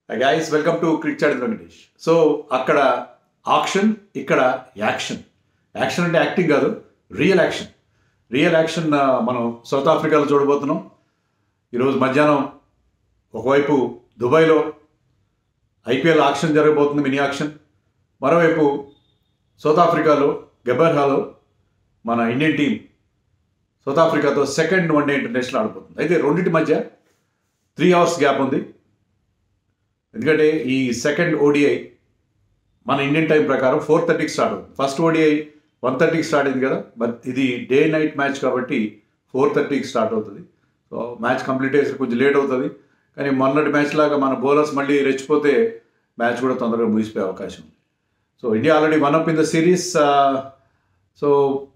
Guys welcome to cricket Venkatesh so అక్కడ auction ఇక్కడ action action అంటే యాక్టింగ్ కాదు రియల్ యాక్షన్ రియల్ యాక్షన్ ఆ, మనం సౌత్ ఆఫ్రికాలో చూడబోతున్నాం ఈరోజు మధ్యాహ్నం ఒకవైపు దుబాయ్లో ఐపీఎల్ ఆక్షన్ జరగబోతుంది మినీ ఆక్షన్ మరోవైపు సౌత్ ఆఫ్రికాలో గెబర్హాలో మన ఇండియన్ టీం సౌత్ ఆఫ్రికాతో సెకండ్ వన్డే ఇంటర్నేషనల్ ఆడబోతుంది అయితే రెండింటి మధ్య త్రీ అవర్స్ గ్యాప్ ఉంది ఎందుకంటే ఈ సెకండ్ ఓడిఐ మన ఇండియన్ టైం ప్రకారం ఫోర్ థర్టీకి స్టార్ట్ అవుతుంది ఫస్ట్ ఓడిఐ వన్ థర్టీకి స్టార్ట్ అయింది కదా బట్ ఇది డే నైట్ మ్యాచ్ కాబట్టి ఫోర్ థర్టీకి స్టార్ట్ అవుతుంది సో మ్యాచ్ కంప్లీట్ అయ్యేసరికి కొంచెం లేట్ అవుతుంది కానీ మొన్నటి మ్యాచ్ లాగా మన బౌలర్స్ మళ్ళీ రెచ్చిపోతే మ్యాచ్ కూడా తొందరగా ముగిసిపోయే అవకాశం ఉంది so India already one up in the series so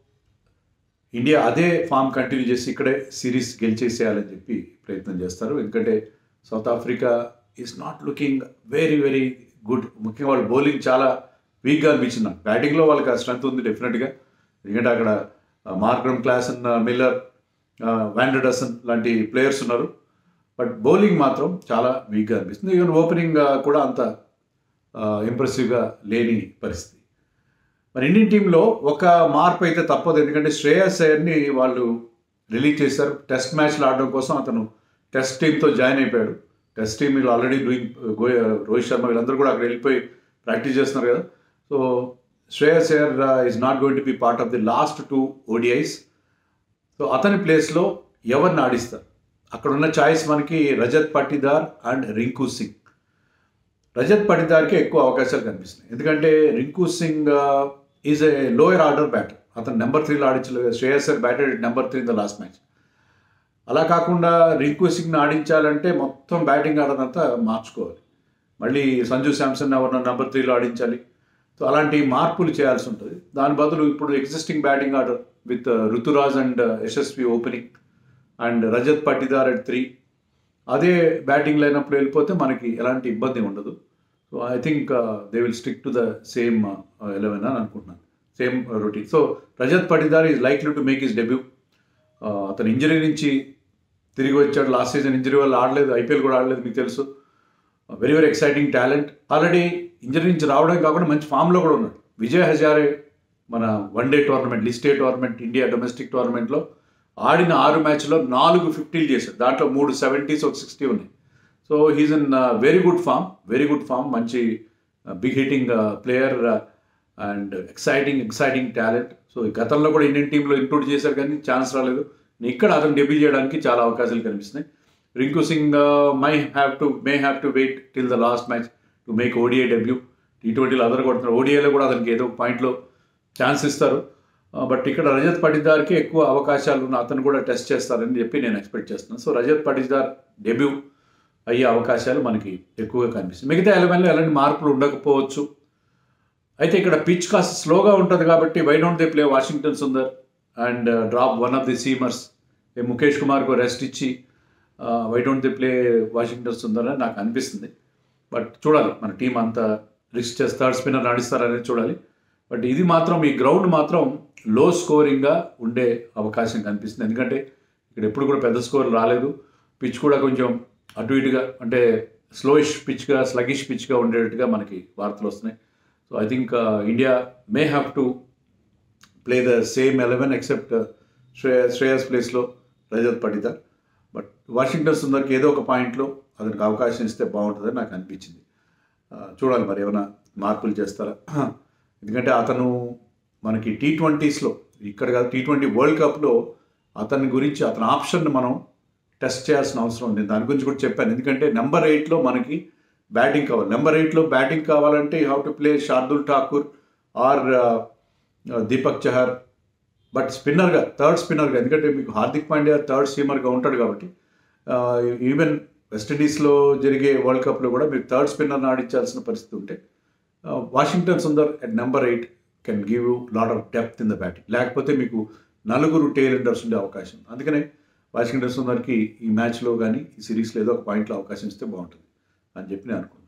India అదే ఫామ్ కంటిన్యూ చేసి ఇక్కడే సిరీస్ గెలిచేసేయాలని చెప్పి ప్రయత్నం చేస్తారు ఎందుకంటే south Africa is not looking very very good ముఖ్యంగా వాళ్ళు బౌలింగ్ చాలా వీక్గా అనిపించింది నాకు బ్యాటింగ్లో వాళ్ళకి ఆ స్ట్రెంత్ ఉంది డెఫినెట్గా ఎందుకంటే అక్కడ మార్గ్రమ్ క్లాసన్ మిల్లర్ వ్యాండర్డసన్ లాంటి ప్లేయర్స్ ఉన్నారు బట్ బౌలింగ్ మాత్రం చాలా వీక్గా అనిపిస్తుంది ఈవెన్ ఓపెనింగ్ కూడా అంత ఇంప్రెసివ్గా లేని పరిస్థితి మరి ఇండియన్ టీంలో ఒక మార్పు అయితే తప్పదు ఎందుకంటే శ్రేయస్ అయ్యర్ని వాళ్ళు రిలీజ్ చేశారు టెస్ట్ మ్యాచ్లు ఆడడం కోసం అతను టెస్ట్ టీంతో జాయిన్ అయిపోయాడు టెస్ట్ టీమ్ వీళ్ళు ఆల్రెడీ డూయింగ్ రోహిత్ శర్మ వీళ్ళందరూ కూడా అక్కడ వెళ్ళిపోయి ప్రాక్టీస్ చేస్తున్నారు కదా so Shreyas Iyer is not going to be part of the last two ODIs so అతని ప్లేస్లో ఎవరిని ఆడిస్తారు అక్కడ ఉన్న ఛాయిస్ మనకి రజత్ పట్టిదార్ అండ్ రింకు సింగ్ రజత్ పటిదార్కి ఎక్కువ అవకాశాలు కనిపిస్తున్నాయి ఎందుకంటే Rinku Singh is a lower order batter అతను నెంబర్ త్రీలో ఆడించలేదు Shreyas sir batter number three in the last match అలా కాకుండా రింకు సింగ్ని ఆడించాలంటే మొత్తం బ్యాటింగ్ ఆర్డర్ అంతా మార్చుకోవాలి మళ్ళీ సంజు శాంసన్ ఎవరినో నెంబర్ త్రీలో ఆడించాలి సో అలాంటి మార్పులు చేయాల్సి ఉంటుంది దాని బదులు ఇప్పుడు existing batting order with Ruturaj and Yashasvi opening and Rajat Patidar at three అదే బ్యాటింగ్ లైనప్లో వెళ్ళిపోతే మనకి ఎలాంటి ఇబ్బంది ఉండదు so I think they will stick to the same eleven అని అనుకుంటున్నాను same routine so Rajat Patidar is likely to make his debut అతను ఇంజరీ నుంచి తిరిగి వచ్చాడు లాస్ట్ సీజన్ ఇంజరీ వల్ల ఆడలేదు ఐపీఎల్ కూడా ఆడలేదు మీకు తెలుసు very very exciting talent already injury నుంచి రావడం కాకుండా మంచి ఫామ్లో కూడా ఉన్నాడు విజయ్ హజారే మన one day tournament list day tournament India domestic టోర్నమెంట్లో ఆడిన ఆరు మ్యాచ్లో నాలుగు ఫిఫ్టీలు చేశాడు దాంట్లో మూడు సెవెంటీస్ ఒక సిక్స్టీ ఉన్నాయి so he's in very good form very good form మంచి big hitting player and exciting exciting talent so ఈ గతంలో కూడా ఇండియన్ టీంలో ఇంక్లూడ్ చేశారు కానీ ఛాన్స్ రాలేదు ఇక్కడ అతను డెబ్యూ చేయడానికి చాలా అవకాశాలు కనిపిస్తున్నాయి Rinku Singh my have to may have to wait till the last match to make ODI debut T ట్వంటీలో అదర్ కొడుతున్నారు ఓడిఐలో కూడా అతనికి ఏదో ఒక పాయింట్లో ఛాన్స్ ఇస్తారు బట్ ఇక్కడ రజత్ పటిదార్కి ఎక్కువ అవకాశాలు ఉన్న అతను కూడా టెస్ట్ చేస్తారని చెప్పి నేను ఎక్స్పెక్ట్ చేస్తున్నాను సో రజత్ పటిదార్ డెబ్యూ అయ్యే అవకాశాలు మనకి ఎక్కువగా కనిపిస్తాయి మిగతా ఎలవెన్లో ఎలాంటి మార్పులు ఉండకపోవచ్చు అయితే ఇక్కడ పిచ్ కాస్త స్లోగా ఉంటుంది కాబట్టి why don't they play Washington Sundar and drop one of the seamers Mukesh కుమార్కు రెస్ట్ ఇచ్చి why don't they play Washington Sundar అని నాకు అనిపిస్తుంది బట్ చూడాలి మన టీం అంత రిస్క్ చేసి థర్డ్ స్పిన్నర్ నడుస్తారనేది చూడాలి బట్ ఇది మాత్రం ఈ గ్రౌండ్ మాత్రం లో స్కోరింగ్గా ఉండే అవకాశం కనిపిస్తుంది ఎందుకంటే ఇక్కడ ఎప్పుడు కూడా పెద్ద స్కోర్ రాలేదు పిచ్ కూడా కొంచెం అటు ఇటుగా అంటే స్లోయిష్ పిచ్గా స్లగిష్ పిచ్గా ఉండేట్టుగా మనకి వార్తలు వస్తున్నాయి so I think India may have to play the same eleven except Shreya Shreyas ప్లేస్లో రజత్ పటిదార్ బట్ వాషింగ్టన్ సుందర్కి ఏదో ఒక పాయింట్లో అతనికి అవకాశం ఇస్తే బాగుంటుందని నాకు అనిపించింది ఆ, చూడాలి మరి ఏమైనా మార్పులు చేస్తారా ఎందుకంటే అతను మనకి టీ ట్వంటీస్లో ఇక్కడ కాదు టీ ట్వంటీ వరల్డ్ కప్లో అతని గురించి అతని ఆప్షన్ మనం టెస్ట్ చేయాల్సిన అవసరం ఉంది దాని గురించి కూడా చెప్పాను ఎందుకంటే నెంబర్ ఎయిట్లో మనకి బ్యాటింగ్ కావాలి నెంబర్ ఎయిట్లో బ్యాటింగ్ కావాలంటే you have to play Shardul Thakur or Deepak Chahar but స్పిన్నర్గా థర్డ్ స్పిన్నర్గా ఎందుకంటే మీకు హార్దిక్ పాండ్యా థర్డ్ స్టీమర్గా ఉంటాడు కాబట్టి ఈవెన్ వెస్టిండీస్లో జరిగే వరల్డ్ కప్లో కూడా మీరు థర్డ్ స్పిన్నర్ని ఆడించాల్సిన పరిస్థితి ఉంటే Washington Sundar at number eight can give you lot of depth in the batting లేకపోతే మీకు నలుగురు టేలెండర్స్ ఉండే అవకాశం ఉంది. అందుకనే వాషింగ్టన్ సుందర్కి ఈ మ్యాచ్లో కానీ ఈ సిరీస్లో ఏదో ఒక పాయింట్లో అవకాశం ఇస్తే బాగుంటుంది అని చెప్పి నేను అనుకున్నాను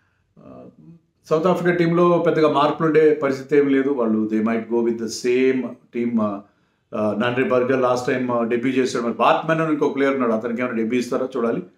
సౌత్ ఆఫ్రికా టీంలో పెద్దగా మార్పులు ఉండే పరిస్థితి ఏమి లేదు వాళ్ళు they might go with the same team Nandre Burger last time debut చేశాడు మరి బాత్ మెన్ ఇంకో ప్లేయర్ ఉన్నాడు అతనికి ఏమైనా డెబ్యూ ఇస్తారో చూడాలి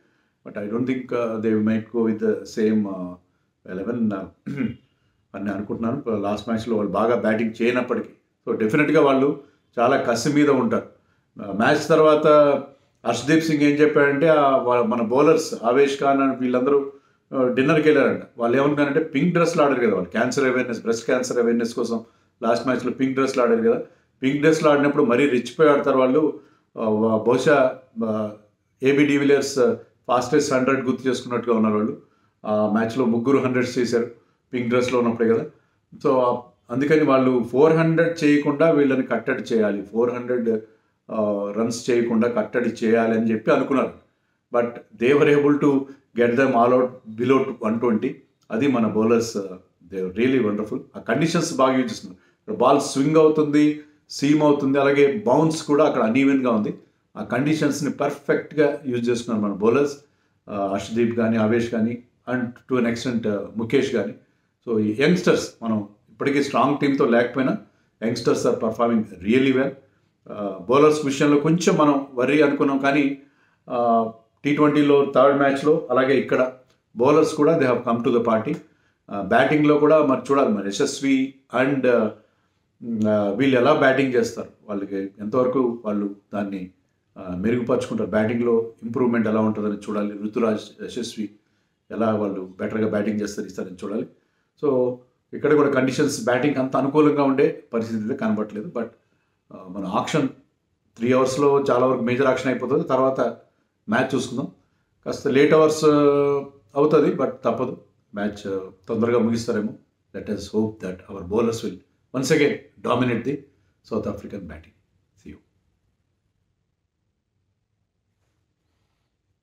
but I don't think they might go with the same eleven అని అనుకుంటున్నాను లాస్ట్ మ్యాచ్లో వాళ్ళు బాగా బ్యాటింగ్ చేయనప్పటికీ సో డెఫినెట్గా వాళ్ళు చాలా కసి మీద ఉంటారు మ్యాచ్ తర్వాత హర్షదీప్ సింగ్ ఏం చెప్పాడంటే ఆ వా- మన బౌలర్స్ ఆవేష్ ఖాన్ అని వీళ్ళందరూ డిన్నర్కి వెళ్ళారంట వాళ్ళు ఏమనుకున్నారంటే పింక్ డ్రెస్లో ఆడారు కదా వాళ్ళు cancer awareness breast cancer awareness కోసం లాస్ట్ మ్యాచ్లో పింక్ డ్రెస్లో ఆడారు కదా పింక్ డ్రెస్లో ఆడినప్పుడు మరీ రిచ్ పోయి ఆడతారు వాళ్ళు ఆ, వా- బహుశా ఏబీ డివిలియర్స్ ఫాస్టెస్ట్ హండ్రెడ్ గుర్తు చేసుకున్నట్టుగా ఉన్నారు వాళ్ళు ఆ మ్యాచ్లో ముగ్గురు హండ్రెడ్స్ చేశారు పింక్ డ్రెస్లో ఉన్నప్పుడే కదా సో అందుకని వాళ్ళు ఫోర్ హండ్రెడ్ చేయకుండా వీళ్ళని కట్టడి చేయాలి ఫోర్ హండ్రెడ్ రన్స్ చేయకుండా కట్టడి చేయాలి అని చెప్పి అనుకున్నారు but they were able to get them all out below one twenty అది మన బౌలర్స్ దే రియలీ వండర్ఫుల్ ఆ కండిషన్స్ బాగా యూజ్ చేస్తున్నారు బాల్ స్వింగ్ అవుతుంది సీమ్ అవుతుంది అలాగే బౌన్స్ కూడా అక్కడ అన్ఈవెన్గా ఉంది ఆ కండిషన్స్ని పర్ఫెక్ట్గా యూజ్ చేస్తున్నారు మన బౌలర్స్ హర్షదీప్ కానీ ఆవేష్ కానీ and to an extent Mukesh కానీ సో ఈ యంగ్స్టర్స్ మనం ఇప్పటికీ స్ట్రాంగ్ టీంతో లేకపోయినా youngsters are performing really well bowlers విషయంలో కొంచెం మనం వరీ అనుకున్నాం కానీ టీ ట్వంటీలో థర్డ్ మ్యాచ్లో అలాగే ఇక్కడ బౌలర్స్ కూడా they have come to the party బ్యాటింగ్లో కూడా మరి చూడాలి మరి యశస్వి అండ్ వీళ్ళు ఎలా బ్యాటింగ్ చేస్తారు వాళ్ళకి ఎంతవరకు వాళ్ళు దాన్ని ఆ, మెరుగుపరుచుకుంటారు బ్యాటింగ్లో ఇంప్రూవ్మెంట్ ఎలా ఉంటుందని చూడాలి ఋతురాజ్ యశస్వి ఎలా వాళ్ళు బెటర్గా బ్యాటింగ్ చేస్తారు ఇస్తారని చూడాలి సో ఇక్కడ కూడా కండిషన్స్ బ్యాటింగ్ అంత అనుకూలంగా ఉండే పరిస్థితి అయితే కనబడట్లేదు బట్ మన ఆప్షన్ త్రీ అవర్స్లో చాలా వరకు మేజర్ ఆక్షన్ అయిపోతుంది తర్వాత మ్యాచ్ చూసుకుందాం కాస్త లేట్ అవర్స్ అవుతుంది బట్ తప్పదు మ్యాచ్ తొందరగా ముగిస్తారేమో let us hope that our bowlers will once again dominate the south African batting